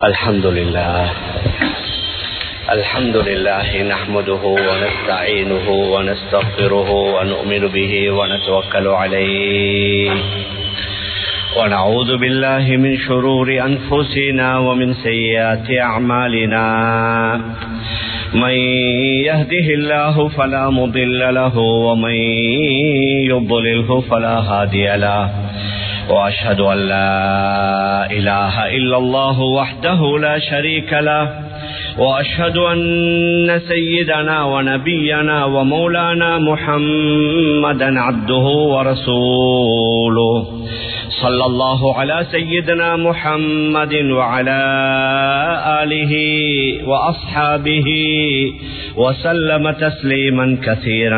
الحمد لله الحمد لله نحمده ونستعينه ونستغفره ونؤمن به ونتوكل عليه ونعوذ بالله من شرور أنفسنا ومن سيئات أعمالنا من يهده الله فلا مضل له ومن يضلله فلا هادي له وأشهد أن لا إله إلا الله وحده لا شريك له وأشهد أن سيدنا ونبينا ومولانا محمدا عبده ورسوله صلى الله على سيدنا محمد وعلى آله وأصحابه وسلم تسليما كثيرا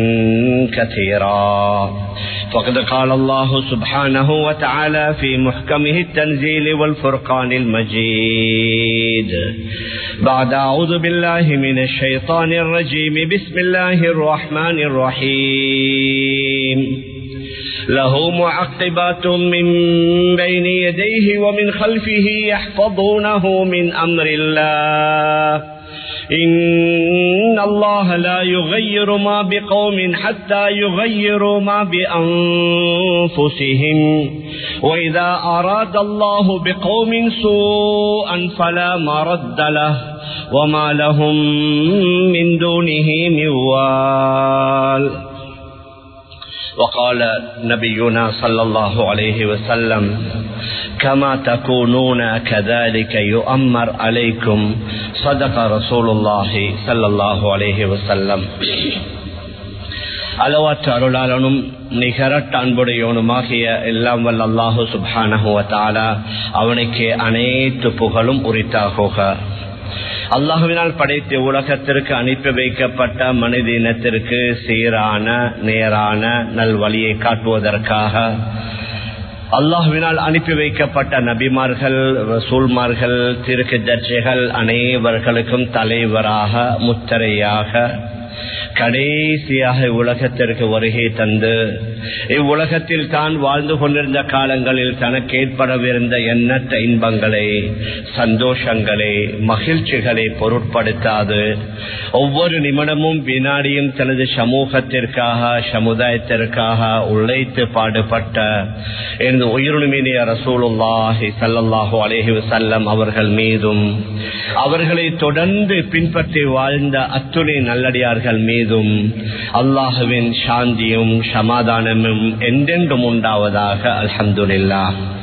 كثيرا فقد قال الله سبحانه وتعالى في محكمه التنزيل والفرقان المجيد بعد أعوذ بالله من الشيطان الرجيم بسم الله الرحمن الرحيم له معقبات من بين يديه ومن خلفه يحفظونه من أمر الله إن الله لا يغير ما بقوم حتى يغيروا ما بأنفسهم وإذا أراد الله بقوم سوءا فلا مرد له وما لهم من دونه من وال وقال نبينا صلى الله عليه وسلم كما تكونون كذلك يؤمر عليكم صدق رسول الله صلى الله عليه وسلم அளவற்ற அருளாளனும் நிகரட்ட அன்புடையவனுமாகிய எல்லாம் வல்ல அல்லாஹு சுபானகுவத்தாலா அவனுக்கு அனைத்து புகழும் உரித்தாகுக அல்லாஹுவினால் படைத்த உலகத்திற்கு அனுப்பி வைக்கப்பட்ட மனித இனத்திற்கு சீரான நேரான நல்வழியை காட்டுவதற்காக அல்லாஹுவினால் அனுப்பி வைக்கப்பட்ட நபிமார்கள் ரசூல்மார்கள் திருக்கு தர்ஜைகள் அனைவர்களுக்கும் தலைவராக முத்தரையாக கடைசியாக உலகத்திற்கு வருகை தந்து இவ்வுலகத்தில் தான் வாழ்ந்து கொண்டிருந்த காலங்களில் தனக்கு ஏற்படவிருந்த எண்ணற்ற இன்பங்களை சந்தோஷங்களை மகிழ்ச்சிகளை பொருட்படுத்தாது ஒவ்வொரு நிமிடமும் வினாடியும் தனது சமூகத்திற்காக சமுதாயத்திற்காக உழைத்து பாடுபட்ட எனது உயிருமினிய ரசூலுல்லாஹி சல்லாஹூ அலேஹி வசல்லம் அவர்கள் மீதும் அவர்களை தொடர்ந்து பின்பற்றி வாழ்ந்த அத்துணை நல்லடியார்கள் மீதும் அல்லாஹுவின் சாந்தியும் சமாதானமும் என்றென்றும் உண்டாவதாக அல்ஹம்துல்லா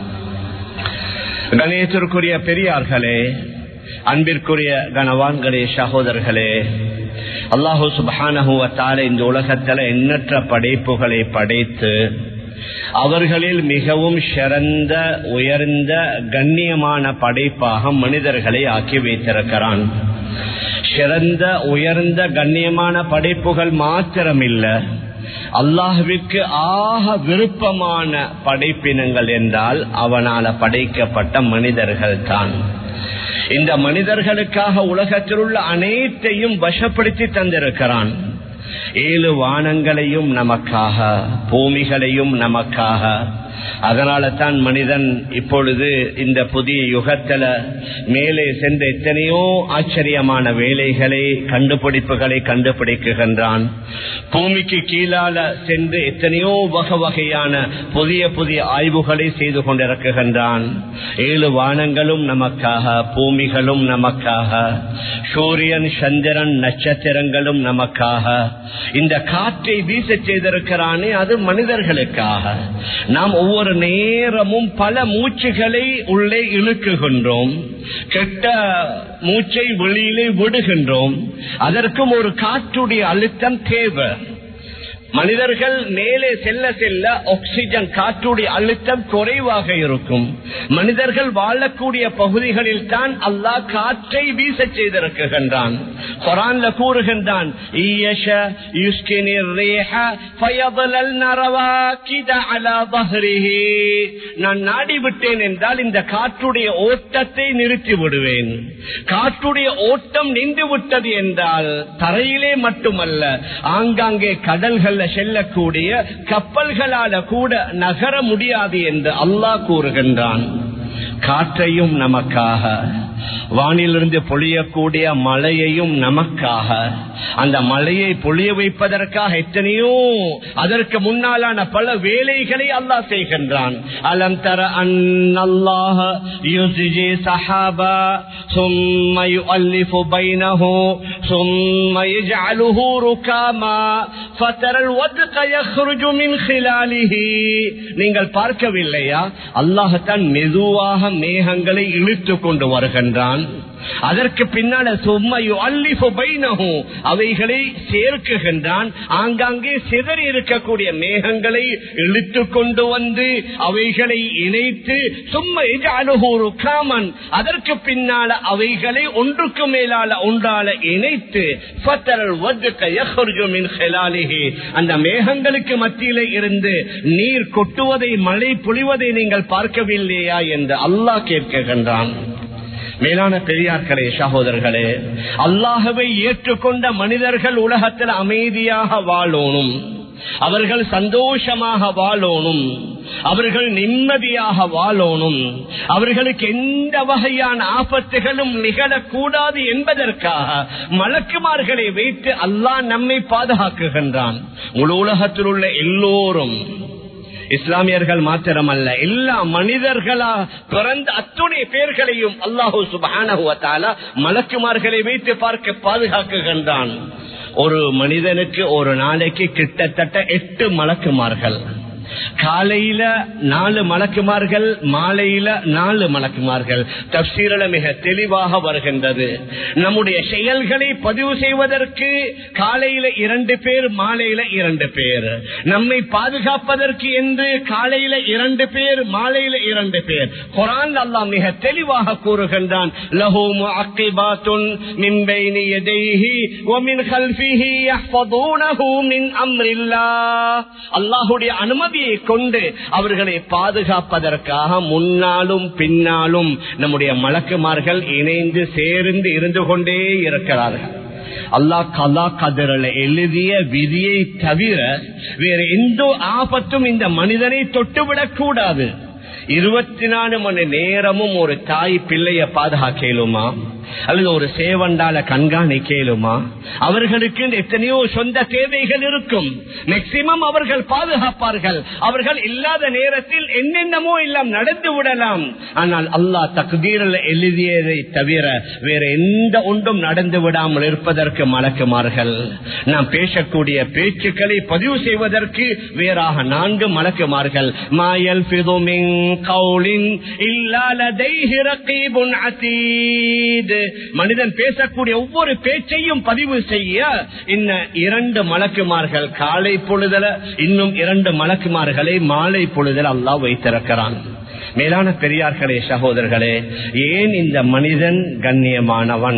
கணேசருக்குரிய பெரியார்களே அன்பிற்குரிய கனவான்களே சகோதரர்களே அல்லாஹூ சுபானகுவத்தால இந்த உலகத்தில் எண்ணற்ற படைப்புகளை படைத்து அவர்களில் மிகவும் சிறந்த உயர்ந்த கண்ணியமான படைப்பாக மனிதர்களை ஆக்கி வைத்திருக்கிறான் சிறந்த உயர்ந்த கண்ணியமான படைப்புகள் மாத்திரமில்ல அல்லாஹுவிற்கு ஆக விருப்பமான படைப்பினங்கள் என்றால் அவனால படைக்கப்பட்ட மனிதர்கள் தான் இந்த மனிதர்களுக்காக உலகத்தில் உள்ள அனைத்தையும் வசப்படுத்தி தந்திருக்கிறான் ஏழு வானங்களையும் நமக்காக பூமிகளையும் நமக்காக அதனால தான் மனிதன் இப்பொழுது இந்த புதிய யுகத்துல மேலே சென்ற எத்தனையோ ஆச்சரியமான வேலைகளை கண்டுபிடிப்புகளை கண்டுபிடிக்குகின்றான் பூமிக்கு கீழால சென்று எத்தனையோ வகை வகையான புதிய புதிய ஆய்வுகளை செய்து கொண்டிருக்குகின்றான் ஏழு வானங்களும் நமக்காக பூமிகளும் நமக்காக சூரியன் சந்திரன் நட்சத்திரங்களும் நமக்காக இந்த காற்றை வீச செய்திருக்கிறானே அது மனிதர்களுக்காக நாம் ஒவ்வொரு நேரமும் பல மூச்சுகளை உள்ளே இழுக்குகின்றோம் கெட்ட மூச்சை வெளியிலே விடுகின்றோம் அதற்கும் ஒரு காற்றுடைய அழுத்தம் தேவை மனிதர்கள் மேலே செல்ல செல்ல ஆக்சிஜன் காற்றுடைய அழுத்தம் குறைவாக இருக்கும் மனிதர்கள் வாழக்கூடிய பகுதிகளில் தான் அல்லாஹ் காற்றை வீச செய்திருக்கின்றான் குரான்ல கூறுகின்றான் நான் நாடி விட்டேன் என்றால் இந்த காற்றுடைய ஓட்டத்தை நிறுத்தி விடுவேன் காற்றுடைய ஓட்டம் நின்று விட்டது என்றால் தரையிலே மட்டுமல்ல ஆங்காங்கே கடல்கள் செல்லக்கூடிய கப்பல்களால கூட நகர முடியாது என்று அல்லாஹ் கூறுகின்றான் காற்றையும் நமக்காக வானிலிருந்து பொழியக்கூடிய மழையையும் நமக்காக அந்த மழையை பொழிய வைப்பதற்காக எத்தனையோ அதற்கு முன்னாலான பல வேலைகளை அல்லாஹ் செய்கின்றான் அலம் தர அல்லாஹ யுசிஜி சஹாபா ثم يؤلف بينه ثم يجعله ركاما فترى الودق يخرج من خلاله நீங்கள் பார்க்கவில்லையா அல்லாஹத்தான் மெதுவாக மேகங்களை இழுத்து கொண்டு வருகின்றான் அதற்கு பின்னால சும்மையு அல்லிஃபு பைனஹு அவைகளை சேர்க்குகின்றான் ஆங்காங்கே சிதறி இருக்கக்கூடிய மேகங்களை இழுத்து கொண்டு வந்து அவைகளை இணைத்து சும்மா அணுகூறு காமன் அதற்கு பின்னால அவைகளை ஒன்றுக்கு மேலால ஒன்றால இணைத்து ஃபத்தரல் வத்துக்க யஹ்ருஜு மின் ஹிலாலிஹி அந்த மேகங்களுக்கு மத்தியிலே இருந்து நீர் கொட்டுவதை மழை பொழிவதை நீங்கள் பார்க்கவில்லையா என்று அல்லாஹ் கேட்கின்றான் மேலான பெரியார்களே சகோதரர்களே அல்லாஹவை ஏற்றுக்கொண்ட மனிதர்கள் உலகத்தில் அமைதியாக வாழணும் அவர்கள் சந்தோஷமாக வாழணும் அவர்கள் நிம்மதியாக வாழணும் அவர்களுக்கு எந்த வகையான ஆபத்துகளும் நிகழக்கூடாது என்பதற்காக மலக்குமார்களை வைத்து அல்லாஹ் நம்மை பாதுகாக்குகின்றான் முழு உலகத்தில் உள்ள எல்லோரும் இஸ்லாமியர்கள் மாத்திரமல்ல எல்லா மனிதர்களா பிறந்த அத்துணை பேர்களையும் அல்லாஹூ சுபான மலக்குமார்களை வைத்து பார்க்க பாதுகாக்குகின்றான் ஒரு மனிதனுக்கு ஒரு நாளைக்கு கிட்டத்தட்ட எட்டு மலக்குமார்கள் காலையில நாலு மலக்குமார்கள் மாலையில நாலு மலக்குமார்கள் தப்சீரில மிக தெளிவாக வருகின்றது நம்முடைய செயல்களை பதிவு செய்வதற்கு காலையில இரண்டு பேர் மாலையில இரண்டு பேர் நம்மை பாதுகாப்பதற்கு என்று காலையில இரண்டு பேர் மாலையில இரண்டு பேர் குரான் அல்லாஹ் மிக தெளிவாக கூறுகின்றான் லஹு முஅக்கிபாத்துன் மின் பைனி யதைஹி வ மின் கல்ஃபிஹி யஹ்ஃபதூனஹு மின் அம்ரில்லாஹ் அல்லாஹ்வுடைய அனுமதியை கொண்டு அவர்களை பாதுகாப்பதற்காக முன்னாலும் பின்னாலும் நம்முடைய மலக்குமார்கள் இணைந்து சேர்ந்து இருந்து கொண்டே இருக்கிறார்கள் அல்லாஹ் கலா கதிரல எழுதிய விதியை தவிர வேற எந்த ஆபத்தும் இந்த மனிதனை தொட்டுவிடக் கூடாது இருபத்தி நாலு மணி நேரமும் ஒரு தாய் பிள்ளைய பாதுகாக்கலுமா அல்லது ஒரு சேவண்டால கண்காணிக்கலுமா அவர்களுக்கு எத்தனையோ சொந்த தேவைகள் இருக்கும் மேக்சிமம் அவர்கள் பாதுகாப்பார்கள் அவர்கள் இல்லாத நேரத்தில் என்னென்னமோ எல்லாம் நடந்து விடலாம் ஆனால் அல்லாஹ் தகுதீரில் எழுதியதை தவிர வேற எந்த ஒன்றும் நடந்து விடாமல் இருப்பதற்கு மலக்குமார்கள் நாம் பேசக்கூடிய பேச்சுக்களை பதிவு செய்வதற்கு வேறாக நான்கு மலக்குமார்கள் மாயல் பிதுமின் கவுலின் இல்லாலதைஹி ரகீபுன் அதீத் மனிதன் பேசக்கூடிய ஒவ்வொரு பேச்சையும் பதிவு செய்ய இன்ன இரண்டு மலக்குமார்கள் காலை பொழுதல இன்னும் இரண்டு மலக்குமார்களை மாலை பொழுதல அல்லாஹ் வைத்திருக்கிறான் மேலான பெரியார்களே சகோதரர்களே ஏன் இந்த மனிதன் கண்ணியமானவன்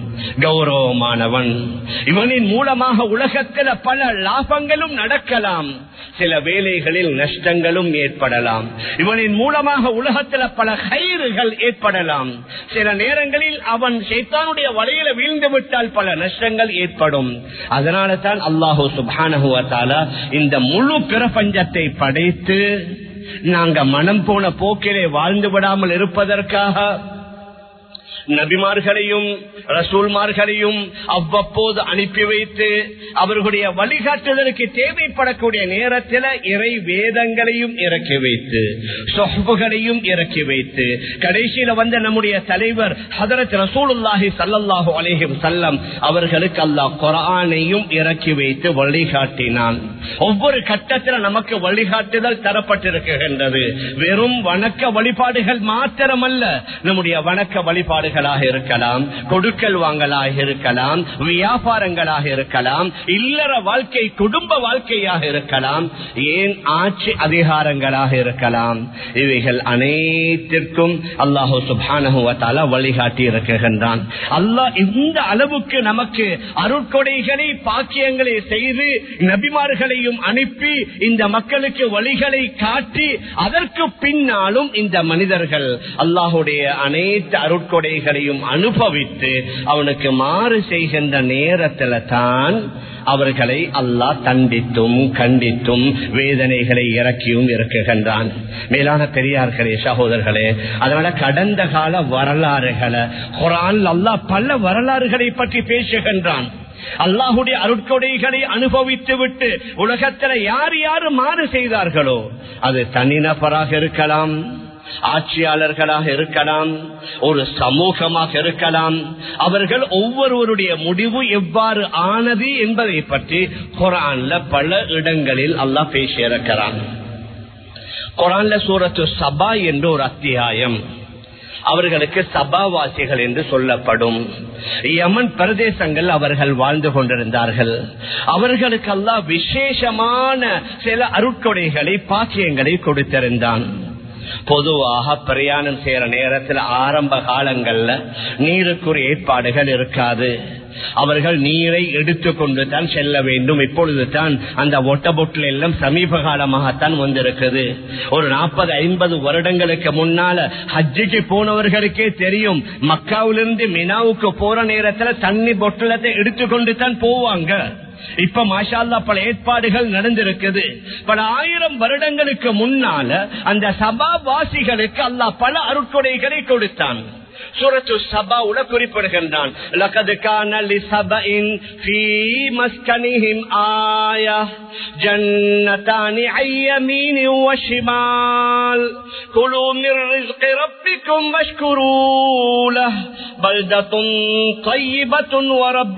கௌரவமானவன் இவனின் மூலமாக உலகத்தில் பல லாபங்களும் நடக்கலாம் சில வேலைகளில் நஷ்டங்களும் ஏற்படலாம் இவனின் மூலமாக உலகத்தில் பல கயிறுகள் ஏற்படலாம் சில நேரங்களில் அவன் சைத்தானுடைய வலையில வீழ்ந்து விட்டால் பல நஷ்டங்கள் ஏற்படும் அதனால தான் அல்லாஹூ சுபானகுவத்தால இந்த முழு பிரபஞ்சத்தை படைத்து நாங்க மனம் போன போக்கிலே வாழ்ந்து விடாமல் இருப்பதற்காக நபிமார்களையும் ரசூல்மார்களையும் அவ்வப்போது அனுப்பி வைத்து அவர்களுடைய வழிகாட்டுதலுக்கு தேவைப்படக்கூடிய நேரத்தில் இறை வேதங்களையும் இறக்கி வைத்து சொஹ்புகளையும் இறக்கி வைத்து கடைசியில வந்த நம்முடைய தலைவர் ஹதரத் ரசூலுல்லாஹி சல்லல்லாஹு அலேஹிம் சல்லம் அவர்களுக்கு அல்லாஹ் குரானையும் இறக்கி வைத்து வழிகாட்டினான் ஒவ்வொரு கட்டத்தில் நமக்கு வழிகாட்டுதல் தரப்பட்டிருக்கின்றது வெறும் வணக்க வழிபாடுகள் மாத்திரமல்ல நம்முடைய வணக்க வழிபாடுகளாக இருக்கலாம் கொடுக்கல் வாங்கலாக இருக்கலாம் வியாபாரங்களாக இருக்கலாம் இல்லற வாழ்க்கை குடும்ப வாழ்க்கையாக இருக்கலாம் ஏன் ஆட்சி அதிகாரங்களாக இருக்கலாம் இவைகள் அனைத்திற்கும் அல்லாஹு சுபானகுவத்தால வழிகாட்டி இருக்கின்றான் அல்லாஹ் இந்த அளவுக்கு நமக்கு அருட்கொடைகளை பாக்கியங்களை செய்து நபிமார்களையும் அனுப்பி இந்த மக்களுக்கு வழிகளை காட்டி அதற்கு பின்னாலும் இந்த மனிதர்கள் அல்லாஹுடைய அனைத்து அருட்கொடைகள் அருட்கொடைகளையும் அனுபவித்து அவனுக்கு மாறு செய்கின்ற நேரத்தில் தான் அவர்களை அல்லாஹ் தண்டித்தும் கண்டித்தும் வேதனைகளை இறக்கியும் இருக்குகின்றான் மேலான பெரியார்களே சகோதரர்களே அதனால கடந்த கால வரலாறுகளை குரான் அல்லாஹ் பல வரலாறுகளை பற்றி பேசுகின்றான் அல்லாஹுடைய அருட்கொடைகளை அனுபவித்து விட்டு உலகத்தில் யார் யார் மாறு செய்தார்களோ அது தனிநபராக இருக்கலாம் ஆட்சியாளர்களாக இருக்கலாம் ஒரு சமூகமாக இருக்கலாம் அவர்கள் ஒவ்வொருவருடைய முடிவு எவ்வாறு ஆனது என்பதை பற்றி குரான்ல பல இடங்களில் அல்லாஹ் பேசியிருக்கிறான் குரான்ல சூரத்து சபா என்ற ஒரு அத்தியாயம் அவர்களுக்கு சபாவாசிகள் என்று சொல்லப்படும் யமன் பிரதேசங்கள் அவர்கள் வாழ்ந்து கொண்டிருந்தார்கள் அவர்களுக்கெல்லாம் விசேஷமான சில அருட்கொடைகளை பாக்கியங்களை கொடுத்திருந்தான் பொதுவாக பிரயாணம் செய்யற நேரத்தில் ஆரம்ப காலங்கள்ல நீருக்குரிய ஏற்பாடுகள் இருக்காது அவர்கள் நீரை எடுத்துக்கொண்டு தான் செல்ல வேண்டும் இப்பொழுது தான் அந்த ஒட்ட பொட்டில் எல்லாம் சமீப காலமாகத்தான் வந்திருக்குது ஒரு நாற்பது ஐம்பது வருடங்களுக்கு முன்னால ஹஜ்ஜிக்கு போனவர்களுக்கே தெரியும் மக்காவிலிருந்து மினாவுக்கு போற நேரத்துல தண்ணி பொட்டலத்தை எடுத்துக்கொண்டு தான் போவாங்க இப்ப மாஷால்லா பல ஏற்பாடுகள் நடந்திருக்குது பல ஆயிரம் வருடங்களுக்கு முன்னால அந்த சபாவாசிகளுக்கு அல்லாஹ் பல அருட்கொடைகளை கொடுத்தான் சூரத்து சபாவுல குறிப்பிடுகின்றான் லகது கான லிசபஇன் ஃபீ மஸ்கனிஹிம் ஆயா ஜன்னதானி ஐயமீன் வஷிமால் குலு மின் ரிஸ்கி ரப்பிக்கும் வஷ்குரூ லஹ் பல்தத்துன் طيبة ورب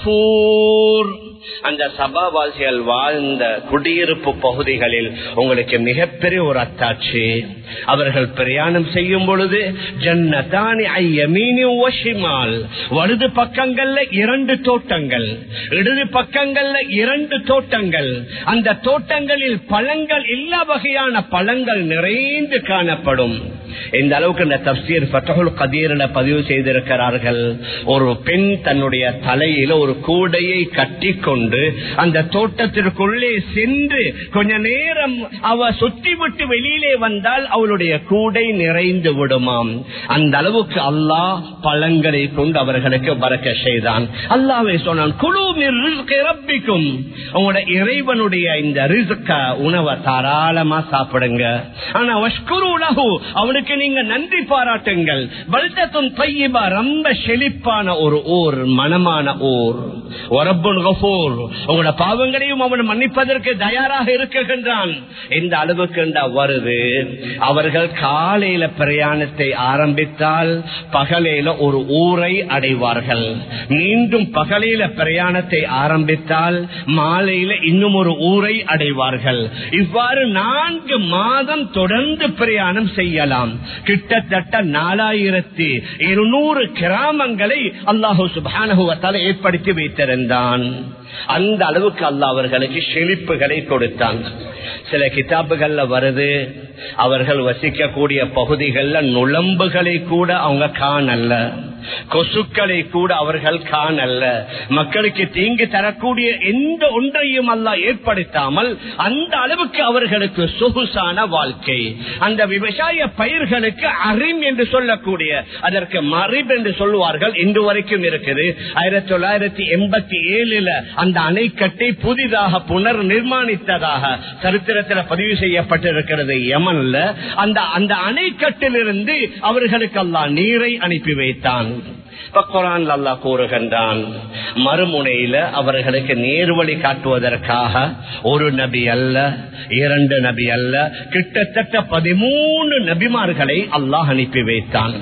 غفور அந்த சபாவாசிகள் வாழ்ந்த குடியிருப்பு பகுதிகளில் உங்களுக்கு மிகப்பெரிய ஒரு அத்தாட்சி அவர்கள் பிரயாணம் செய்யும் பொழுது ஜன்னதானி ஐயமீனி ஓஷிமால் வலது பக்கங்கள்ல இரண்டு தோட்டங்கள் இடது பக்கங்கள்ல இரண்டு தோட்டங்கள் அந்த தோட்டங்களில் பழங்கள் எல்லா வகையான பழங்கள் நிறைந்து காணப்படும் இந்த அளவுக்கு இந்த தப்சீர் ஃபத்தகுல் கதீரில் பதிவு செய்திருக்கிறார்கள் ஒரு பெண் தன்னுடைய தலையில ஒரு கூடையை கட்டி கொண்டு அந்த தோட்டத்திற்குள்ளே சென்று கொஞ்ச நேரம் அவ சுத்தி விட்டு வெளியிலே வந்தால் அவளுடைய கூடை நிறைந்து விடுமாம் அந்த அளவுக்கு அல்லாஹ் பழங்களை கொண்டு அவர்களுக்கு பறக்க செய்தான் அல்லாவே சொன்னான் குழு ரப்பிக்கும் உங்களோட இறைவனுடைய இந்த ரிசுக்க உணவை தாராளமா சாப்பிடுங்க ஆனா வஷ்குரு லஹு அவனுக்கு நீங்க நன்றி பாராட்டுங்கள் பல்தத்தும் தையபா ரொம்ப செழிப்பான ஒரு ஊர் மனமான ஊர் ஒரப்புன் கஃபூர் உங்களோட பாவங்களையும் அவன் மன்னிப்பதற்கு தயாராக இருக்குகின்றான் இந்த அளவுக்கு வருது அவர்கள் காலையில பிரயாணத்தை ஆரம்பித்தால் பகலையில ஒரு ஊரை அடைவார்கள் மீண்டும் பகலையில பிரயாணத்தை ஆரம்பித்தால் மாலையில இன்னும் ஒரு ஊரை அடைவார்கள் இவ்வாறு நான்கு மாதம் தொடர்ந்து பிரயாணம் செய்யலாம் கிட்டத்தட்ட நாலாயிரத்தி இருநூறு கிராமங்களை அல்லாஹூ சுபானுவத்தால் ஏற்படுத்தி வைத்திருந்தான் அந்த அளவுக்கு அல்ல அவர்களுக்கு செழிப்புகளை கொடுத்தான் சில கிதாபுகள்ல வருது அவர்கள் வசிக்கக்கூடிய பகுதிகளில் நுழம்புகளை கூட அவங்க காணல்ல கொசுக்களை கூட அவர்கள் காணல்ல மக்களுக்கு தீங்கு தரக்கூடிய எந்த ஒன்றையும் அல்ல ஏற்படுத்தாமல் அந்த அளவுக்கு அவர்களுக்கு சொகுசான வாழ்க்கை அந்த விவசாய பயிர்களுக்கு அரிம் என்று சொல்லக்கூடிய அதற்கு மரிப் என்று சொல்லுவார்கள் இன்று வரைக்கும் இருக்குது ஆயிரத்தி தொள்ளாயிரத்தி எண்பத்தி ஏழுல அந்த அணைக்கட்டை புதிதாக புனர் நிர்மாணித்ததாக சரித்திரத்தில் பதிவு செய்யப்பட்டிருக்கிறது யமன்ல அந்த அந்த அணைக்கட்டிலிருந்து அவர்களுக்கு எல்லாம் நீரை அனுப்பி வைத்தான் குரான் அல்லா கூறுகின்றான் மறுமுனையில அவர்களுக்கு நேர்வழி காட்டுவதற்காக ஒரு நபி அல்ல இரண்டு நபி அல்ல கிட்டத்தட்ட பதிமூணு நபிமார்களை அல்லாஹ் அனுப்பி வைத்தான்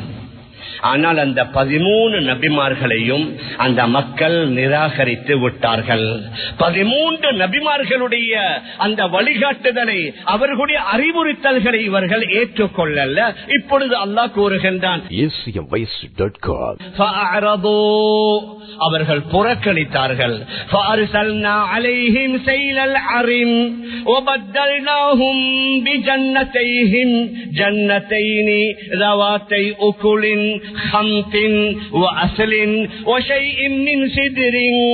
ஆனால் அந்த பதிமூணு நபிமார்களையும் அந்த மக்கள் நிராகரித்து விட்டார்கள் பதிமூன்று நபிமார்களுடைய அந்த வழிகாட்டுதலை அவர்களுடைய அறிவுறுத்தல்களை இவர்கள் ஏற்றுக்கொள்ளல இப்பொழுது அல்லாஹ் கூறுகின்றான் அவர்கள் புறக்கணித்தார்கள் جنتين ذواتي أكل خمط وأسل وشيء من سدر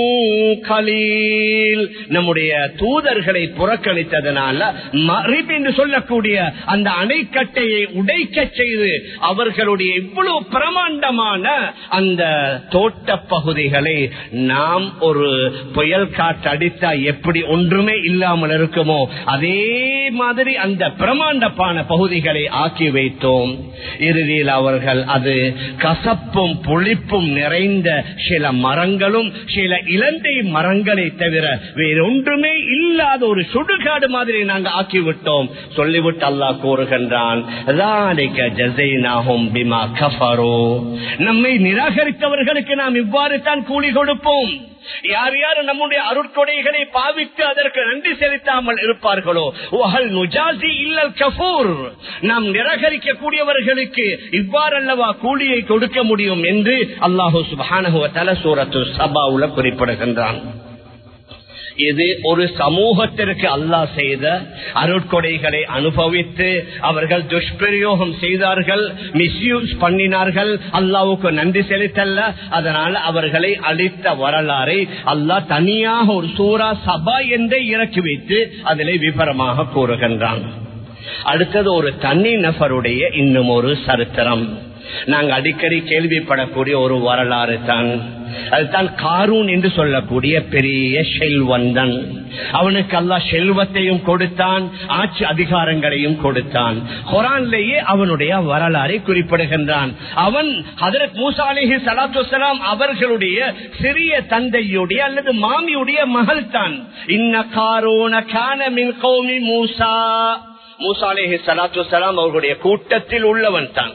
قليل நம்முடைய தூதர்களை புறக்கணித்ததனால மரிப் என்று சொல்லக்கூடிய அந்த அணைக்கட்டையை உடைக்க செய்து அவர்களுடைய இவ்வளவு பிரமாண்டமான அந்த தோட்ட பகுதிகளை நாம் ஒரு புயல் காற்று அடித்தா எப்படி ஒன்றுமே இல்லாமல் இருக்குமோ அதே மாதிரி அந்த பிரமாண்டமான பகுதிகளை ஆக்கி வைத்தோம் இறுதியில் அவர்கள் அது கசப்பும் புளிப்பும் நிறைந்த சில மரங்களும் சில இலந்தை மரங்களை தவிர வேறொன்றுமே இல்லாத ஒரு சுடுகாடு மாதிரி நாங்கள் ஆக்கிவிட்டோம் சொல்லிவிட்டு அல்லாஹ் கூறுகின்றான் ذَلِكَ جَزَيْنَاهُمْ بِمَا كَفَرُوا. நம்மை நிராகரித்தவர்களுக்கு நாம் இவ்வாறு தான் கூலி கொடுப்போம் யார் யார் நம்முடைய அருட்கொடைகளை பாவித்து அதற்கு நன்றி செலுத்தாமல் இருப்பார்களோ ஒஹல் நுஜாசி இல்லல் கபூர் நாம் நிராகரிக்க கூடியவர்களுக்கு இவ்வாறல்லவா கூலியை கொடுக்க முடியும் என்று அல்லாஹூ சுபானகுவ தல சூரத்து சபாவுல குறிப்பிடுகின்றான் இது ஒரு சமூகத்திற்கு அல்லாஹ் செய்த அருட்கொடைகளை அனுபவித்து அவர்கள் துஷ்பிரயோகம் செய்தார்கள் மிஸ்யூஸ் பண்ணினார்கள் அல்லாவுக்கு நன்றி செலுத்தல்ல அதனால் அவர்களை அளித்த வரலாறை அல்லாஹ் தனியாக ஒரு சூரா சபா என்றே இறக்கி வைத்து அதிலே விபரமாக கூறுகின்றான் அடுத்தது ஒரு தனி நபருடைய இன்னும் ஒரு சரித்திரம் நாங்க அடிக்கடி கேள்விப்படக்கூடிய ஒரு வரலாறு தான் அதுதான் காரூன் என்று சொல்லக்கூடிய பெரிய செல்வந்தன் அவனுக்கு அல்லா செல்வத்தையும் கொடுத்தான் ஆட்சி அதிகாரங்களையும் கொடுத்தான் குரான்லேயே அவனுடைய வரலாறை குறிப்பிடுகின்றான் அவன் ஹதரத் மூசா அலிஹி சலாத்து அவர்களுடைய சிறிய தந்தையுடைய அல்லது மாமியுடைய மகள் தான் இன்ன காரோன கான மின் கௌமி மூசா மூசாலேஹி சலாத்து வலாம் அவர்களுடைய கூட்டத்தில் உள்ளவன் தான்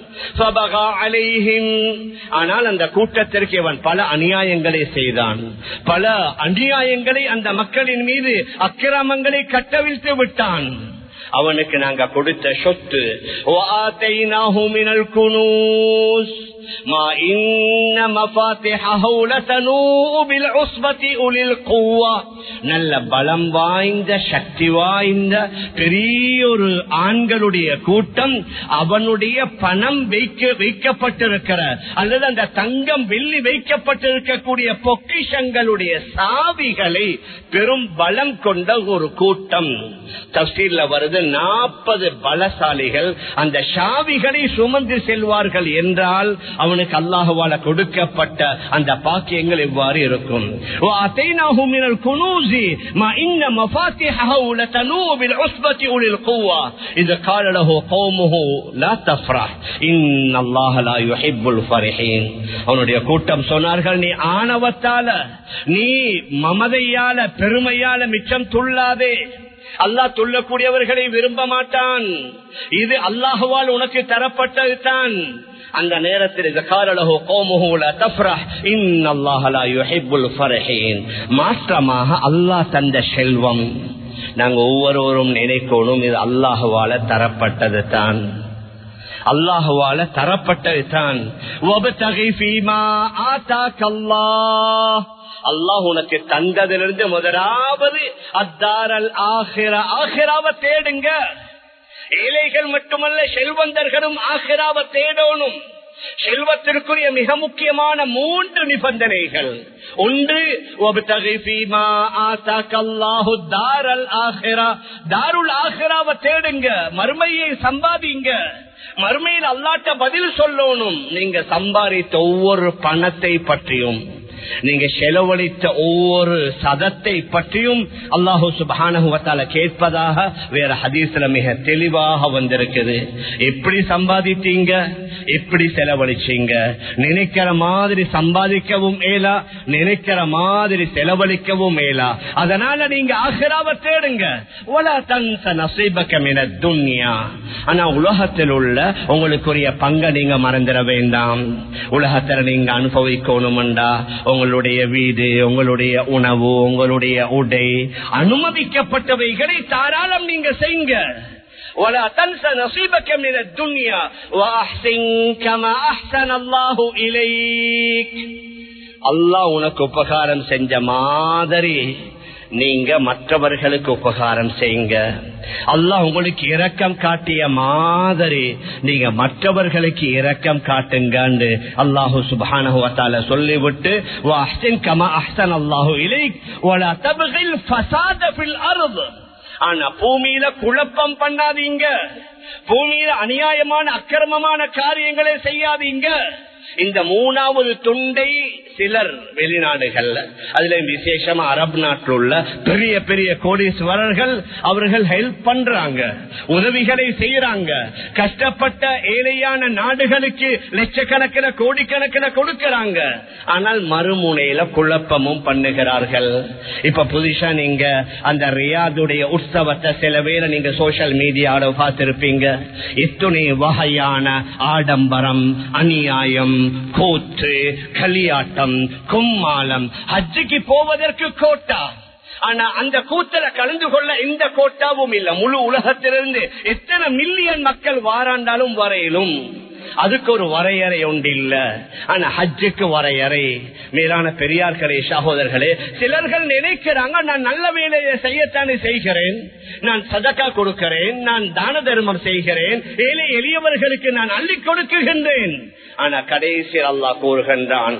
ஆனால் அந்த கூட்டத்திற்கு இவன் பல அநியாயங்களை செய்தான் பல அநியாயங்களை அந்த மக்களின் மீது அக்கிரமங்களை கட்டவிழ்த்து விட்டான் அவனுக்கு நாங்க கொடுத்த சொத்து ما إن مفاتحه لتنوء بالعصبة أولي القوة நல்ல பலம் வாய்ந்த சக்தி வாய்ந்த பெரிய ஒரு ஆண்களுடைய கூட்டம் அவனுடைய பணம் வைக்க வைக்கப்பட்டிருக்கிற அல்லது அந்த தங்கம் வெள்ளி வைக்கப்பட்டிருக்கக்கூடிய பொக்கிஷங்களுடைய சாவிகளை பெரும் பலம் கொண்ட ஒரு கூட்டம் தப்சீர்ல வருது நாற்பது பலசாலிகள் அந்த சாவிகளை சுமந்து செல்வார்கள் என்றால் அவனுக்கு அல்லாஹுவால கொடுக்கப்பட்ட அந்த பாக்கியங்கள் எவ்வாறு இருக்கும் ما إن مفاتحه لتنوء بالعصبة أولي القوة إذا قال له قومه لا تفرح إن الله لا يحب الفرحين அவனுடைய கூட்டம் சொன்னார்கள் நீ ஆணவத்தால நீ மமதையால பெருமையால மிச்சம் துள்ளாதே அல்லாஹ் துள்ளக்கூடியவர்களை விரும்ப மாட்டான் இது அல்லாஹுவால் உனக்கு தரப்பட்டது தான் அந்த நேரத்தில் மாற்றமாக அல்லாஹ் தந்த செல்வம் நாங்க ஒவ்வொருவரும் நினைக்கணும் இது அல்லாஹுவால தரப்பட்டது தான் அல்லாஹுவால தரப்பட்டது தான் அல்லாஹ் உனக்கு தந்ததிலிருந்து முதலாவது அத்தாரல் ஆகிற ஆகிராவை தேடுங்க ஏழைகள் மட்டுமல்ல செல்வந்தர்களும் ஆகிராவை தேடணும் செல்வத்திற்குரிய மிக முக்கியமான மூன்று நிபந்தனைகள் ஒன்று தாருல் ஆஹிராவை தேடுங்க மறுமையை சம்பாதிங்க மறுமையில் அல்லாட்ட பதில் சொல்லணும் நீங்க சம்பாதித்த ஒவ்வொரு பணத்தை பற்றியும் நீங்க செலவழித்த ஒவ்வொரு சதத்தை பற்றியும் அல்லாஹூ சுபானுவத்தால கேட்பதாக வேற ஹதீஸ்ல மிக தெளிவாக வந்திருக்குது எப்படி சம்பாதித்தீங்க எப்படி செலவழிச்சீங்க நினைக்கிற மாதிரி சம்பாதிக்கவும் மேலா நினைக்கிற மாதிரி செலவழிக்கவும் மேலா அதனால நீங்க ஆசிராவ தேடுங்க துன்யா ஆனா உலகத்தில் உள்ள உங்களுக்குரிய பங்கை நீங்க மறந்துட வேண்டாம் உலகத்துல நீங்க அனுபவிக்கணும்டா உங்களுடைய வீடு உங்களுடைய உணவு உங்களுடைய உடை அனுமதிக்கப்பட்டவைகளை தாராளம் நீங்க செய்யுங்க ولا تنس نصيبك من الدنيا وأحسن كما أحسن الله إليك அல்லாஹ் உனக்கு உபகாரம் செஞ்ச மாதிரி நீங்க மற்றவர்களுக்கு உபகாரம் செய்யுங்க அல்லாஹ் உங்களுக்கு இரக்கம் காட்டிய மாதிரி நீங்க மற்றவர்களுக்கு இரக்கம் காட்டுங்கன்னு அல்லாஹு சுபானு சொல்லிவிட்டு கமா அஹ்சன் அல்லாஹு இலை ஆனா பூமியில குழப்பம் பண்ணாதீங்க பூமியில அநியாயமான அக்கிரமமான காரியங்களை செய்யாதீங்க இந்த மூணாவது துண்டை சிலர் வெளிநாடுகள்ல அதுல விசேஷமா அரபு நாட்டில் உள்ள பெரிய பெரிய கோடீஸ்வரர்கள் அவர்கள் ஹெல்ப் பண்றாங்க உதவிகளை செய்யறாங்க கஷ்டப்பட்ட ஏழையான நாடுகளுக்கு லட்சக்கணக்கில் கோடிக்கணக்கில் கொடுக்கறாங்க ஆனால் மறுமுனையில குழப்பமும் பண்ணுகிறார்கள் இப்ப புதுசா நீங்க அந்த ரியாதுடைய உற்சவத்தை சில பேரை நீங்க சோசியல் மீடியாவோட பார்த்திருப்பீங்க இத்துணை வகையான ஆடம்பரம் அநியாயம் கூத்து களியாட்டம் கும்மாலம் ஹஜ்ஜுக்கு போவதற்கு கோட்டா ஆனா அந்த கூத்தல கலந்து கொள்ள எந்த கோட்டாவும் இல்ல முழு உலகத்திலிருந்து எத்தனை மில்லியன் மக்கள் வாராண்டாலும் வரையிலும் அதுக்கு ஒரு வரையறை உண்டு இல்ல ஆனா ஹஜ்ஜுக்கு வரையறை மேலான பெரியார்களே சகோதரர்களே சிலர்கள் நினைக்கிறாங்க நான் நல்ல வேலையை செய்யத்தானே செய்கிறேன் நான் சதக்கா கொடுக்கிறேன் நான் தான தர்மம் செய்கிறேன் ஏழை எளியவர்களுக்கு நான் அள்ளி கொடுக்குகின்றேன் ஆனா கடைசி அல்லா கூறுகின்றான்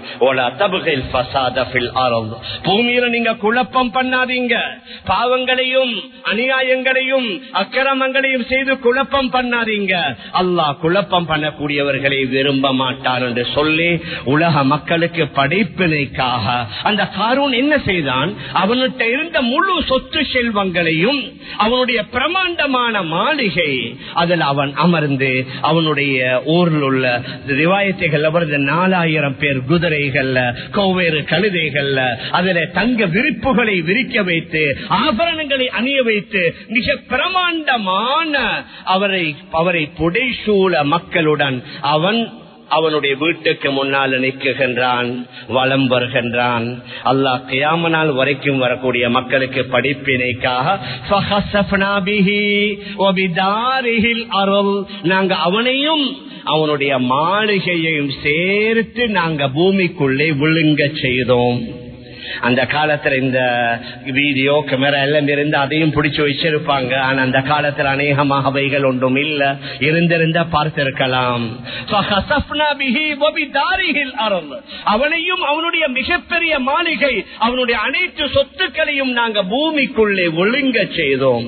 பூமியில நீங்க குழப்பம் பண்ணாதீங்க பாவங்களையும் அநியாயங்களையும் அக்கிரமங்களையும் செய்து குழப்பம் பண்ணாதீங்க அல்லாஹ் குழப்பம் பண்ணக்கூடியவர்களை விரும்ப மாட்டார் என்று சொல்லி உலக மக்களுக்கு படைப்பினைக்காக அந்த காரூன் என்ன செய்தான் அவன்கிட்ட இருந்த முழு சொத்து செல்வங்களையும் அவனுடைய பிரமாண்டமான மாளிகை அதில் அவன் அமர்ந்து அவனுடைய ஊரில் உள்ள ரிவாயத்தைகள் வருது நாலாயிரம் பேர் குதிரைகள்ல கோவேறு கழுதைகள்ல அதில் தங்க விரிப்புகளை விரிக்க வைத்து ஆபரணங்களை அணிய வைத்து மிக பிரமாண்டமான அவரை அவரை புடைசூழ மக்களுடன் அவன் அவனுடைய வீட்டுக்கு முன்னால் நிற்குகின்றான் வளம் வருகின்றான் அல்லாஹ் கியாமனால் வரைக்கும் வரக்கூடிய மக்களுக்கு படிப்பினைக்காக நாங்க அவனையும் அவனுடைய மாளிகையையும் சேர்த்து நாங்க பூமிக்குள்ளே விழுங்க செய்தோம் அந்த காலத்துல இந்த வீடியோ கேமரா எல்லாம் இருந்து அதையும் பிடிச்சு வச்சிருப்பாங்க ஆனா அந்த காலத்துல அநேகமாக அவைகள் ஒன்றும் இல்ல இருந்திருந்த பார்த்திருக்கலாம் அவனையும் அவனுடைய மிகப்பெரிய மாளிகை அவனுடைய அனைத்து சொத்துக்களையும் நாங்க பூமிக்குள்ளே ஒழுங்க செய்தோம்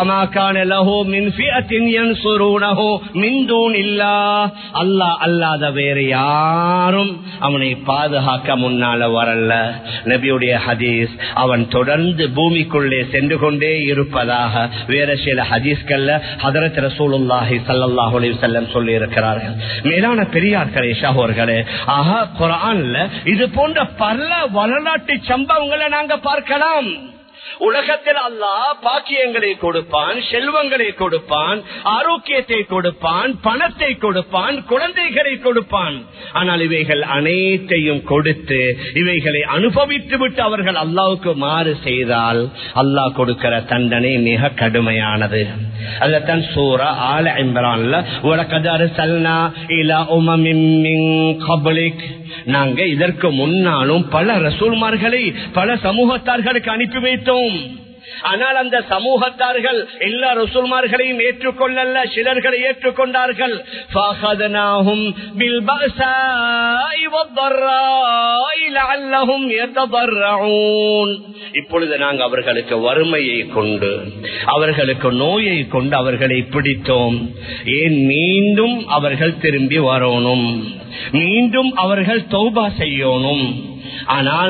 அல்லா அல்லாத வேறு யாரும் அவனை பாதுகாக்க முன்னால வரல நபியுடைய ஹதீஸ் அவன் தொடர்ந்து பூமிக்குள்ளே சென்று கொண்டே இருப்பதாக வேற சில ஹதீஸ்கள்ல ஹதரத் ரசூலுல்லாஹி சல்லாஹூ செல்லம் சொல்லி இருக்கிறார்கள் மேலான பெரியார்களே ஷாகோர்களே ஆஹா குரான்ல இது போன்ற பல வரலாற்று சம்பவங்களை நாங்க பார்க்கலாம் உலகத்தில் அல்லாஹ் பாக்கியங்களை கொடுப்பான் செல்வங்களை கொடுப்பான் ஆரோக்கியத்தை கொடுப்பான் பணத்தை கொடுப்பான் குழந்தைகளை கொடுப்பான் ஆனால் இவைகள் அனைத்தையும் கொடுத்து இவைகளை அனுபவித்து விட்டு அவர்கள் அல்லாவுக்கு மாறு செய்தால் அல்லாஹ் கொடுக்கிற தண்டனை மிக கடுமையானது அதத்தான் சூரா ஆல இம்ரான்ல உலகதாரு சல்னா இலா உமமின் கபலிக் நாங்க இதற்கு முன்னாலும் பல ரசூல்மார்களை பல சமூகத்தார்களுக்கு அனுப்பி வைத்தோம் ஆனால் அந்த சமூகத்தார்கள் எல்லா ரசூல்மார்களையும் ஏற்றுக்கொள்ளல சிலர்களை ஏற்றுக்கொண்டார்கள் இப்பொழுது நாங்கள் அவர்களுக்கு வறுமையை கொண்டு அவர்களுக்கு நோயை கொண்டு அவர்களை பிடித்தோம் ஏன் மீண்டும் அவர்கள் திரும்பி வரணும் மீண்டும் அவர்கள் தௌபா செய்யணும் ஆனால்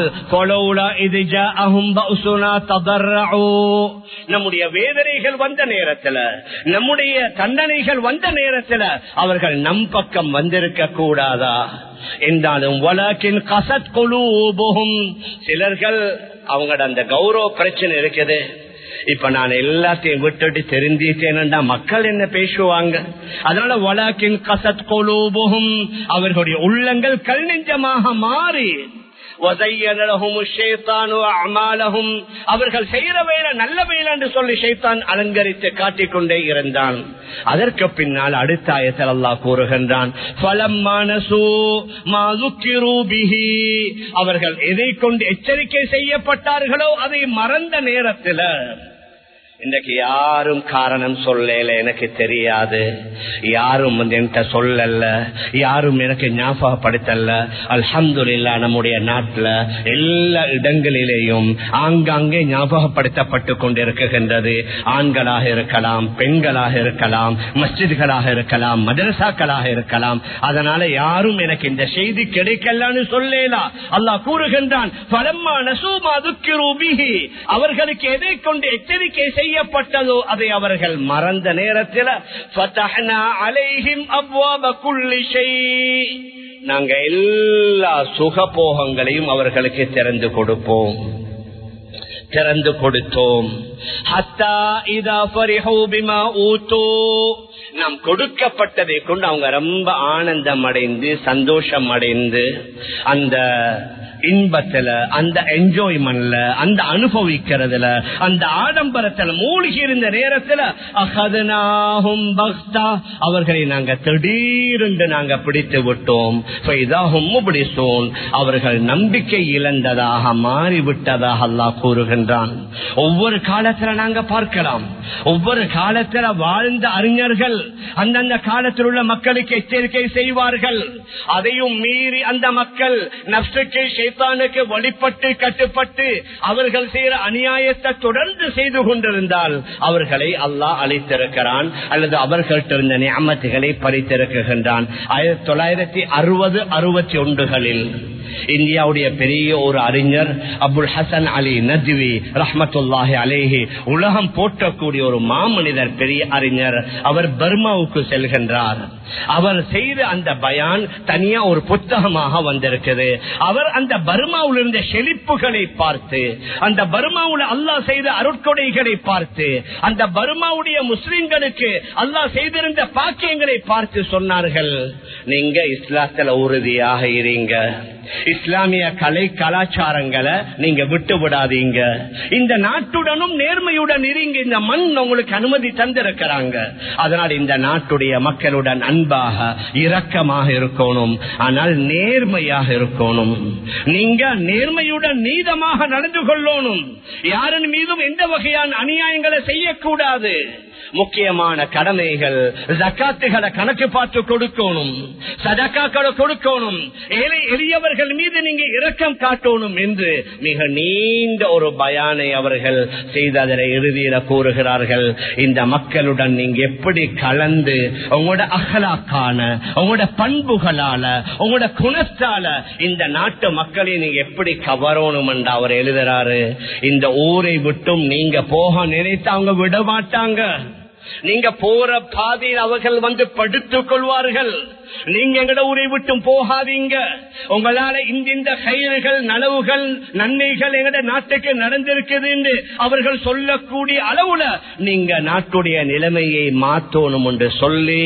நம்முடைய வேதனைகள் வந்த நேரத்துல நம்முடைய தண்டனைகள் வந்த நேரத்துல அவர்கள் நம் பக்கம் வந்திருக்க கூடாதா என்றாலும் வழக்கின் கசத் கொலூபுகும் சிலர்கள் அவங்களோட அந்த கௌரவ பிரச்சனை இருக்குது இப்ப நான் எல்லாத்தையும் விட்டுட்டு தெரிஞ்சிட்டேன்டா மக்கள் என்ன பேசுவாங்க அதனால வழக்கின் கசத் கொலூபுகும் அவர்களுடைய உள்ளங்கள் கல் நெஞ்சமாக மாறி وَزَيَّنَ لَهُمُ الشَّيْطَانُ أَعْمَالَهُمْ அவர்கள் செய்யற வேலை நல்ல வேலை என்று சொல்லி ஷைத்தான் அலங்கரித்து காட்டிக் கொண்டே இருந்தான் அதற்கு பின்னால் அடுத்த ஆயத்தில் அல்லாஹ் கூறுகின்றான் "فَلَمَّا نَسُوا مَا ذُكِّرُوا بِهِ" அவர்கள் எதை கொண்டு எச்சரிக்கை செய்யப்பட்டார்களோ அதை மறந்த நேரத்தில் இன்னைக்கு யாரும் காரணம் சொல்லல எனக்கு தெரியாது யாரும் வந்து என்கிட்ட சொல்லல யாரும் எனக்கு ஞாபகப்படுத்தல அல்ஹம்துலில்லா நம்முடைய நாட்டுல எல்லா இடங்களிலேயும் ஆங்காங்கே ஞாபகப்படுத்தப்பட்டு கொண்டிருக்கின்றது ஆண்களாக இருக்கலாம் பெண்களாக இருக்கலாம் மஸ்ஜித்களாக இருக்கலாம் மதரசாக்களாக இருக்கலாம் அதனால யாரும் எனக்கு இந்த செய்தி கிடைக்கலன்னு சொல்லலா அல்லாஹ் கூறுகின்றான் "ஃபலம்மா நசூமா துக்கிரு பிஹி" அவர்களுக்கு எதை கொண்டு எச்சரிக்கை செய்யப்பட்டதோ அதை அவர்கள் மறந்த நேரத்தில் "ஃபதஹ்னா அலைஹிம் அப்வாப குல்லி ஷை" நாங்க எல்லா சுகபோகங்களையும் அவர்களுக்கு திறந்து கொடுப்போம் திறந்து கொடுத்தோம் ஹத்தா இதா ஃபரிஹூ பிமா ஊத்தூ நாம் கொடுக்கப்பட்டதை கொண்டு அவங்க ரொம்ப ஆனந்தம் அடைந்து சந்தோஷம் அடைந்து அந்த இன்பத்துல அந்த என்ஜாய்மெண்ட்ல அந்த அனுபவிக்கிறதுல அந்த ஆடம்பரத்துல மூழ்கி இருந்த நேரத்துல அகதனாகும் பக்தா அவர்களை நாங்க திடீரென்று நாங்க பிடித்து விட்டோம் ஃபைதாஹும் முப்ளிசூன். அவர்கள் நம்பிக்கை இழந்ததாக மாறிவிட்டதாக அல்லாஹ் கூறுகின்றான் ஒவ்வொரு காலத்துல நாங்க பார்க்கலாம் ஒவ்வொரு காலத்துல வாழ்ந்த அறிஞர்கள் அந்தந்த காலத்தில் உள்ள மக்களுக்கு எச்சரிக்கை செய்வார்கள் அதையும் மீறி அந்த மக்கள் நப்சுக்கு ஷைத்தானுக்கு வழிபட்டு கட்டுப்பட்டு அவர்கள் செய்கிற அநியாயத்தை தொடர்ந்து செய்து கொண்டிருந்தால் அவர்களை அல்லாஹ் அளித்திருக்கிறான் அல்லது அவர்கள்ட்ட இருந்த நியமத்துகளை பறித்திருக்கின்றான் ஆயிரத்தி தொள்ளாயிரத்தி அறுபது அறுபத்தி ஒன்றுகளில் இந்தியாவுடைய பெரிய ஒரு அறிஞர் அபுல் ஹசன் அலி நத்வி ரஹமத்துல்லாஹி அலேஹி உலகம் போற்றக்கூடிய ஒரு மாமனிதர் பெரிய அறிஞர் அவர் பர்மாவுக்கு செல்கின்றார் அவர் செய்த அந்த பயான் தனியா ஒரு புத்தகமாக வந்திருக்குது அவர் அந்த பர்மாவில் இருந்த செழிப்புகளை பார்த்து அந்த பர்மாவுல அல்லாஹ் செய்த அருட்கொடைகளை பார்த்து அந்த பர்மாவுடைய முஸ்லிம்களுக்கு அல்லாஹ் செய்திருந்த பாக்கியங்களை பார்த்து சொன்னார்கள் நீங்க இஸ்லாத்துல உறுதியாக இருங்க இஸ்லாமிய கலை கலாச்சாரங்களை நீங்க விட்டு விடாதீங்க இந்த நாட்டுடனும் நேர்மையுடன் இருங்க இந்த மண் உங்களுக்கு அனுமதி தந்திருக்கிறாங்க அதனால் இந்த நாட்டுடைய மக்களுடன் அன்பாக இரக்கமாக இருக்கணும் ஆனால் நேர்மையாக இருக்கணும் நீங்க நேர்மையுடன் நீதமாக நடந்து கொள்ளணும் யாரின் மீதும் எந்த வகையான அநியாயங்களை செய்யக்கூடாது முக்கியமான கடமைகள் ஜக்காத்துகளை கணக்கு பார்த்து கொடுக்கணும் சதக்காக்களை கொடுக்கணும் ஏழை எளியவர்கள் மீது நீங்க இரக்கம் காட்டணும் என்று மிக நீண்ட ஒரு பயானை அவர்கள் செய்ததனை இறுதியில கூறுகிறார்கள் இந்த மக்களுடன் நீங்க எப்படி கலந்து உங்களோட அகலாக்கான உங்களோட பண்புகளால உங்களோட குணத்தால இந்த நாட்டு மக்களை நீங்க எப்படி கவரணும் என்று அவர் எழுதுறாரு இந்த ஊரை விட்டும் நீங்க போக நினைத்து அவங்க விட மாட்டாங்க நீங்க போற பாதையில் அவர்கள் வந்து படுத்துக் கொள்வார்கள் நீங்க எங்கட ஊரை விட்டும் போகாதீங்க உங்களால இந்த கயிறுகள் நனவுகள் நன்மைகள் எங்கட நாட்டுக்கு நடந்திருக்குது என்று அவர்கள் சொல்லக்கூடிய அளவுல நீங்க நாட்டுடைய நிலைமையை மாத்தணும் என்று சொல்லி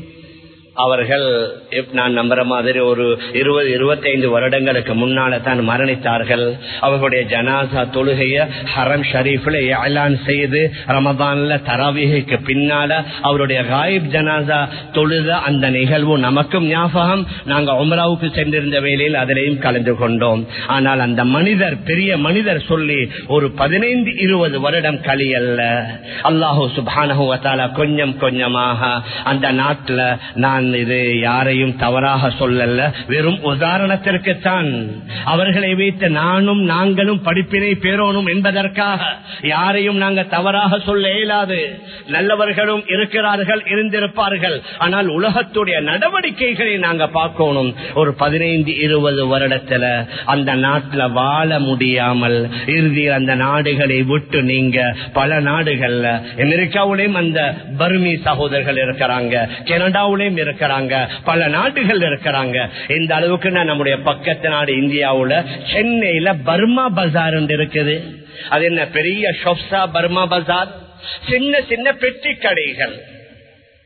அவர்கள் நான் நம்புற மாதிரி ஒரு இருபது இருபத்தைந்து வருடங்களுக்கு முன்னால தான் மரணித்தார்கள் அவர்களுடைய ஜனாசா தொழுகைய ஹரம் ஷரீஃப்ல ஏலான் செய்து ரமதான்ல தராவிகைக்கு பின்னால அவருடைய காயிப் ஜனாசா தொழுத அந்த நிகழ்வு நமக்கும் ஞாபகம் நாங்க உம்ராவுக்கு சென்றிருந்த வேளையில் அதிலையும் கலந்து கொண்டோம் ஆனால் அந்த மனிதர் பெரிய மனிதர் சொல்லி ஒரு பதினைந்து இருபது வருடம் கழியல்ல அல்லாஹூ சுபானஹுவத்தால கொஞ்சம் கொஞ்சமாக அந்த நாட்டுல நான் இது யாரையும் தவறாக சொல்லல வெறும் உதாரணத்திற்குத்தான் அவர்களை வைத்து நானும் நாங்களும் படிப்பினை பெறணும் என்பதற்காக யாரையும் நாங்க தவறாக சொல்ல இயலாது நல்லவர்களும் இருக்கிறார்கள் இருந்திருப்பார்கள் ஆனால் உலகத்துடைய நடவடிக்கைகளை நாங்க பார்க்கணும் ஒரு பதினைந்து இருபது வருடத்துல அந்த நாட்டுல வாழ முடியாமல் இறுதியில் அந்த நாடுகளை விட்டு நீங்க பல நாடுகள்ல அமெரிக்காவிலையும் அந்த பர்மி சகோதரர்கள் இருக்கிறாங்க கனடாவிலையும் இருக்கிறாங்க பல நாடுகள் இருக்கிறாங்க இந்த அளவுக்கு நம்முடைய பக்கத்து நாடு இந்தியாவுல சென்னையில பர்மா பஜார் இருக்குது அது என்ன பெரிய ஷொப்ஸா பர்மா பஜார் சின்ன சின்ன பெட்டி கடைகள்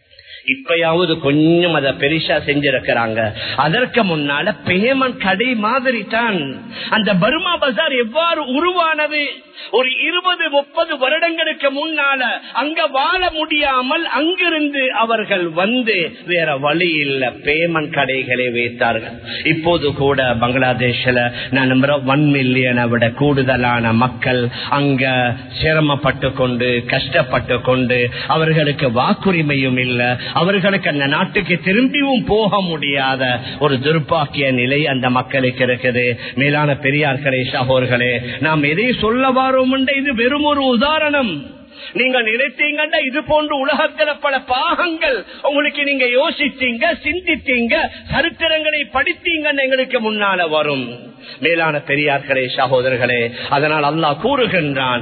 இப்பயாவது கொஞ்சம் அதை பெருசா செஞ்சிருக்கிறாங்க அதற்கு முன்னால பேமெண்ட் கடை மாதிரி தான் அந்த பர்மா பஜார் எவ்வாறு உருவானது ஒரு இருபது முப்பது வருடங்களுக்கு முன்னால அங்க வாழ முடியாமல் அங்கிருந்து அவர்கள் வந்து வேற வழி இல்ல பேமெண்ட் கடைகளை வைத்தார்கள் இப்போது கூட பங்களாதேஷ்ல நான் நம்புறேன் ஒன் மில்லியனை விட கூடுதலான மக்கள் அங்க சிரமப்பட்டு கொண்டு கஷ்டப்பட்டு கொண்டு அவர்களுக்கு வாக்குரிமையும் இல்ல அவர்களுக்கு அந்த நாட்டுக்கு திரும்பியும் போக முடியாத ஒரு துர்பாக்கிய நிலை அந்த மக்களுக்கு இருக்குது மேலான பெரியார்களே சகோர்களே நாம் எதை சொல்ல வாரோம் இது வெறும் ஒரு உதாரணம் நீங்க நினைத்தீங்கன்னா இது போன்ற உலகத்துல பல பாகங்கள் உங்களுக்கு நீங்க யோசித்தீங்க சிந்தித்தீங்க சரித்திரங்களை படித்தீங்கன்னு எங்களுக்கு முன்னால வரும் மேலான பெரியார்களே சகோதரர்களே அதனால் அல்லாஹ் கூறுகின்றான்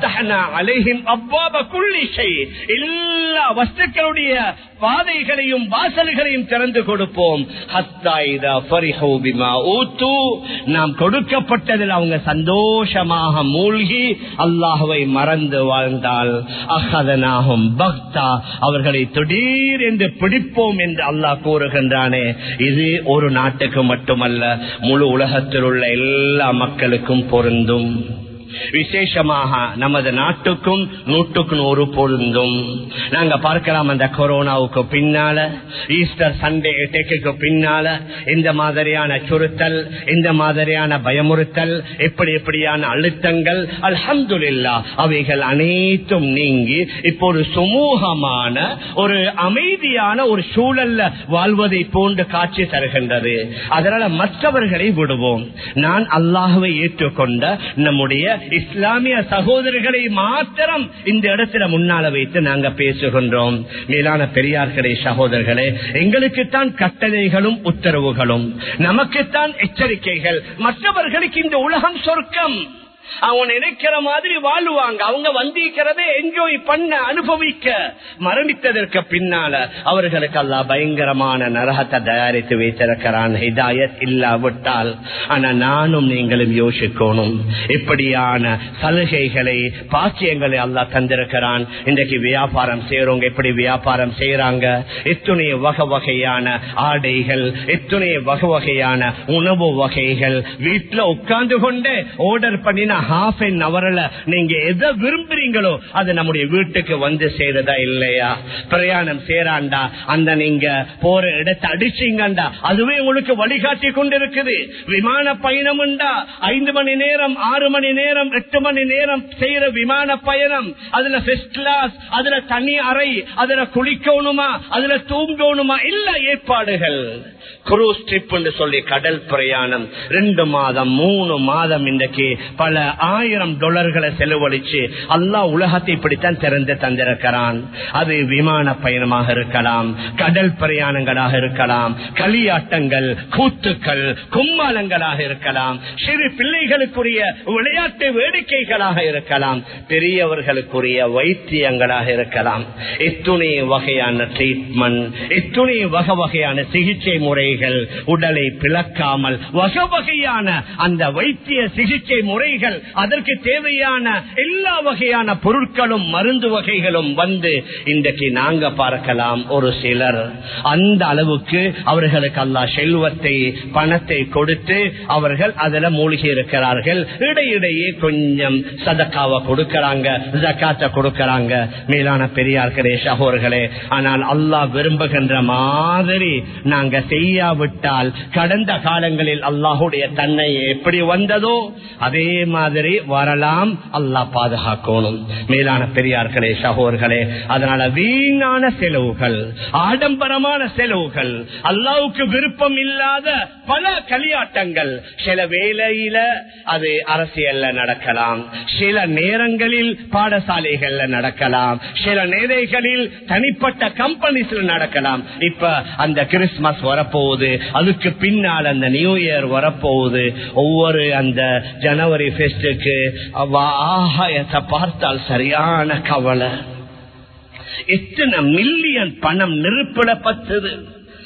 எல்லா வஸ்துக்களுடைய பாதைகளையும் வாசல்களையும் திறந்து கொடுப்போம் நாம் கொடுக்கப்பட்டதில் அவங்க சந்தோஷமாக மூழ்கி அல்லாஹுவை மறந்து வாழ்ந்தால் அகதனாகும் பக்தா அவர்களை திடீர் என்று பிடிப்போம் என்று அல்லாஹ் கூறுகின்றானே இது ஒரு நாட்டுக்கு மட்டுமல்ல முழு உலகத்தில் உள்ள எல்லா மக்களுக்கும் பொருந்தும் விசேஷமாக நமது நாட்டுக்கும் நூற்றுக்கு நூறு பொருந்தும் நாங்க பார்க்கலாம் அந்த கொரோனாவுக்கு பின்னால ஈஸ்டர் சண்டே டெக்கு பின்னால இந்த மாதிரியான சுருத்தல் இந்த மாதிரியான பயமுறுத்தல் எப்படி எப்படியான அழுத்தங்கள் அல்ஹம்துல்லா அவைகள் அனைத்தும் நீங்கி இப்போ ஒரு சுமூகமான ஒரு அமைதியான ஒரு சூழல்ல வாழ்வதை போன்று காட்சி தருகின்றது அதனால மற்றவர்களை விடுவோம் நான் அல்லாஹுவை ஏற்றுக்கொண்ட நம்முடைய இஸ்லாமிய சகோதரர்களை மாத்திரம் இந்த இடத்துல முன்னால வைத்து நாங்க பேசுகின்றோம் மேலான பெரியார்களே சகோதரர்களே எங்களுக்குத்தான் கட்டளைகளும் உத்தரவுகளும் நமக்குத்தான் எச்சரிக்கைகள் மற்றவர்களுக்கு இந்த உலகம் சொர்க்கம் அவங்க நினைக்கிற மாதிரி வாழ்வாங்க அவங்க வந்திருக்கிறதே என்ஜாய் பண்ண அனுபவிக்க மரணித்ததற்கு பின்னால அவர்களுக்கு அல்லா பயங்கரமான நரகத்தை தயாரித்து வைத்திருக்கிறான் ஹிதாயத் இல்லாவிட்டால் ஆனா நானும் நீங்களும் யோசிக்கணும் இப்படியான சலுகைகளை பாக்கியங்களை அல்லா தந்திருக்கிறான் இன்றைக்கு வியாபாரம் செய்யறவங்க எப்படி வியாபாரம் செய்யறாங்க எத்துணை வகை வகையான ஆடைகள் எத்துணை வகை வகையான உணவு வகைகள் வீட்டுல உட்கார்ந்து கொண்டு ஆர்டர் பண்ணின ஹாஃப் அன் அவர்ல நீங்க எதை விரும்புறீங்களோ அது நம்முடைய வீட்டுக்கு வந்து சேருதா இல்லையா பிரயாணம் சேராண்டா அந்த நீங்க போற இடத்தை அடிச்சீங்கண்டா அதுவே உங்களுக்கு வழிகாட்டி கொண்டிருக்குது விமான பயணம் ஐந்து மணி நேரம் ஆறு மணி நேரம் எட்டு மணி நேரம் செய்யற விமான பயணம் அதுல ஃபர்ஸ்ட் கிளாஸ் அதுல தனி அறை அதுல குளிக்கணுமா அதுல தூங்கணுமா இல்ல ஏற்பாடுகள் குரூஸ் ட்ரிப் என்று சொல்லி கடல் பிரயாணம் ரெண்டு மாதம் மூணு மாதம் இன்றைக்கு பல ஆயிரம் டாலர்களை செலவழிச்சு அல்லா உலகத்தை இப்படித்தான் திறந்து தந்திருக்கிறான் அது விமான பயணமாக இருக்கலாம் கடல் பிரயாணங்களாக இருக்கலாம் களியாட்டங்கள் கூத்துக்கள் கும்மாலங்களாக இருக்கலாம் சிறு பிள்ளைகளுக்குரிய விளையாட்டு வேடிக்கைகளாக இருக்கலாம் பெரியவர்களுக்குரிய வைத்தியங்களாக இருக்கலாம் எத்துணை வகையான ட்ரீட்மெண்ட் எத்துணை வகை வகையான சிகிச்சை முறைகள் உடலை பிளக்காமல் வகை வகையான அந்த வைத்திய சிகிச்சை முறைகள் அதற்கு தேவையான எல்லா வகையான பொருட்களும் மருந்து வகைகளும் வந்து இன்றைக்கு நாங்க பார்க்கலாம் ஒரு சிலர் அந்த அளவுக்கு அவர்களுக்கு அல்லா செல்வத்தை பணத்தை கொடுத்து அவர்கள் அதுல மூழ்கி இருக்கிறார்கள் இடையிடையே கொஞ்சம் சதக்காவை கொடுக்கிறாங்க ஜக்காத்த கொடுக்கிறாங்க மேலான பெரியார்களே சகோர்களே ஆனால் அல்லாஹ் விரும்புகின்ற மாதிரி நாங்க செய்யாவிட்டால் கடந்த காலங்களில் அல்லாஹுடைய தன்னை எப்படி வந்ததோ அதே மாதிரி வரலாம் அல்லாஹ் பாதுகாக்கணும் மேலான பெரியார்களே சகோர்களே அதனால வீணான செலவுகள் ஆடம்பரமான செலவுகள் அல்லாவுக்கு விருப்பம் இல்லாத பல களியாட்டங்கள் சில வேலையில அது அரசியல்ல நடக்கலாம் சில நேரங்களில் பாடசாலைகள்ல நடக்கலாம் சில நேரங்களில் தனிப்பட்ட கம்பெனிஸ்ல நடக்கலாம் இப்ப அந்த கிறிஸ்துமஸ் வரப்போகுது அதுக்கு பின்னால் அந்த நியூ இயர் வரப்போகுது ஒவ்வொரு அந்த ஜனவரி பெஸ்டுக்கு ஆகாயத்தை பார்த்தால் சரியான கவலை எத்தனை மில்லியன் பணம் நெருப்பிடப்பட்டது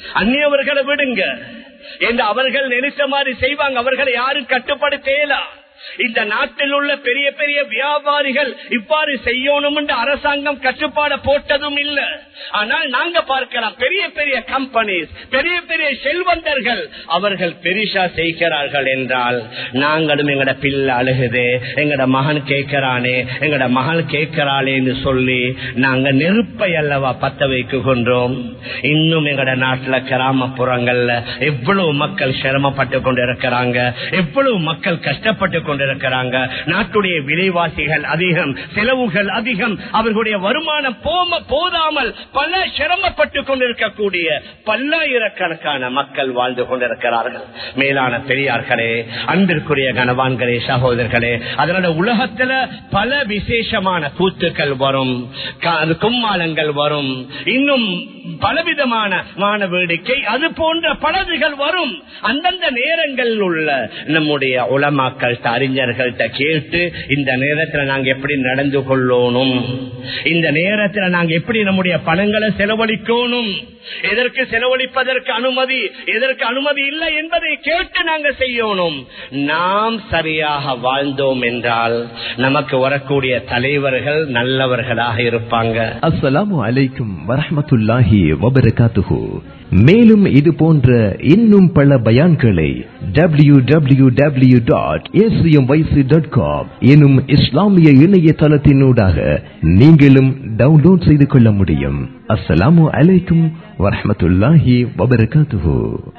அந்நியவர்களை விடுங்க என்று அவர்கள் நினைச்ச மாதிரி செய்வாங்க அவர்களை யாரும் கட்டுப்படுத்தேலா இந்த நாட்டில் உள்ள பெரிய பெரிய வியாபாரிகள் இவ்வாறு செய்யணும் என்று அரசாங்கம் கட்டுப்பாட போட்டதும் இல்ல ஆனால் நாங்க பார்க்கலாம் பெரிய பெரிய கம்பெனிஸ் பெரிய பெரிய செல்வந்தர்கள் அவர்கள் பெரிசா செய்கிறார்கள் என்றால் நாங்களும் எங்கட பிள்ளை அழுகுது எங்கட மகன் கேட்கிறானே எங்கட மகள் கேட்கிறாளேன்னு சொல்லி நாங்க நெருப்பை அல்லவா பத்த வைக்குகின்றோம் இன்னும் எங்கட நாட்டுல கிராமப்புறங்கள்ல எவ்வளவு மக்கள் சிரமப்பட்டு கொண்டிருக்கிறாங்க எவ்வளவு மக்கள் கஷ்டப்பட்டு கொண்டிருக்கிறாங்க நாட்டுடைய விலைவாசிகள் அதிகம் செலவுகள் அதிகம் அவர்களுடைய வருமானம் போம போதாமல் பல சிரமப்பட்டு கொண்டிருக்கக்கூடிய பல்லாயிரக்கணக்கான மக்கள் வாழ்ந்து கொண்டிருக்கிறார்கள் மேலான பெரியார்களே அன்பிற்குரிய கனவான்களே சகோதரர்களே அதனால உலகத்துல பல விசேஷமான கூத்துக்கள் வரும் கும்மாளங்கள் வரும் இன்னும் பலவிதமான மான வேடிக்கை அது போன்ற பலதுகள் வரும் அந்தந்த நேரங்களில் உள்ள நம்முடைய உளமாக்கள் அறிஞர்கள்ட்ட கேட்டு இந்த நேரத்தில் நாங்க எப்படி நடந்து கொள்ளணும் இந்த நேரத்தில் நாங்க எப்படி நம்முடைய பணங்களை செலவழிக்கணும் எதற்கு செலவழிப்பதற்கு அனுமதி எதற்கு அனுமதி இல்லை என்பதை கேட்டு நாங்க செய்யணும் நாம் சரியாக வாழ்ந்தோம் என்றால் நமக்கு வரக்கூடிய தலைவர்கள் நல்லவர்களாக இருப்பாங்க அஸ்ஸலாமு அலைக்கும் வரஹமத்துல்லாஹி வபரகாத்துஹு மேலும் இது போன்ற இன்னும் பல பயான்களை W W W dot dot com எனும் இஸ்லாமிய இணையதளத்தினூடாக நீங்களும் டவுன்லோட் செய்து கொள்ள முடியும் அஸ்ஸலாமு அலைக்கும் வரஹமத்துல்லாஹி வபரகாத்துஹு